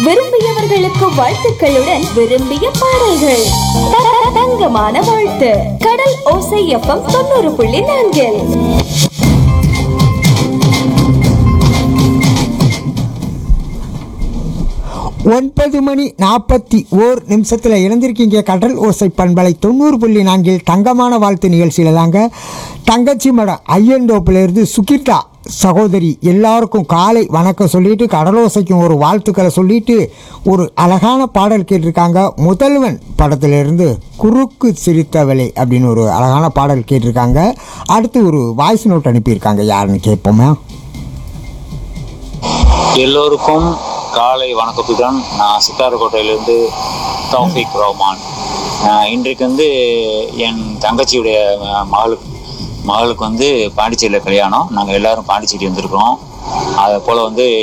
விரும்பியவர்களுக்கு வாழ்த்துக்களுடன் விரும்பிய பாடல்கள் த- த- தங்கமான வாழ்த்து கடல் ஓசை எஃப்எம் தொண்ணூறு புள்ளி நான்கில் ஒன்பது மணி நாற்பத்தி ஓர் நிமிஷத்தில் இணைந்திருக்கீங்க கடல் ஓசை பண்பலை தொண்ணூறு புள்ளி நான்கில் தங்கமான வாழ்த்து நிகழ்ச்சியில் தாங்க தங்கச்சி மடம் ஐயன்தோப்பிலிருந்து சுகிர்தா சகோதரி எல்லாருக்கும் காலை வணக்கம் சொல்லிட்டு கடலோசைக்கும் ஒரு வாழ்த்துக்களை சொல்லிட்டு ஒரு அழகான பாடல் கேட்டிருக்காங்க முதல்வன் படத்திலிருந்து குறுக்கு சிரித்தவளை அப்படின்னு ஒரு அழகான பாடல் கேட்டிருக்காங்க அடுத்து ஒரு வாய்ஸ் நோட் அனுப்பியிருக்காங்க யாருன்னு கேட்போமா எல்லோருக்கும் காலை வணக்கத்துடன் நான் சித்தாரக்கோட்டையிலேருந்து தௌஃபிக் ரஹ்மான் அஹ் இன்றைக்கு வந்து என் தங்கச்சியுடைய அஹ், மகளுக்கு மகளுக்கு வந்து பாண்டிச்சேரியில் கல்யாணம் நாங்கள் எல்லாரும் பாண்டிச்சேரி வந்திருக்கிறோம் அதை போல் வந்து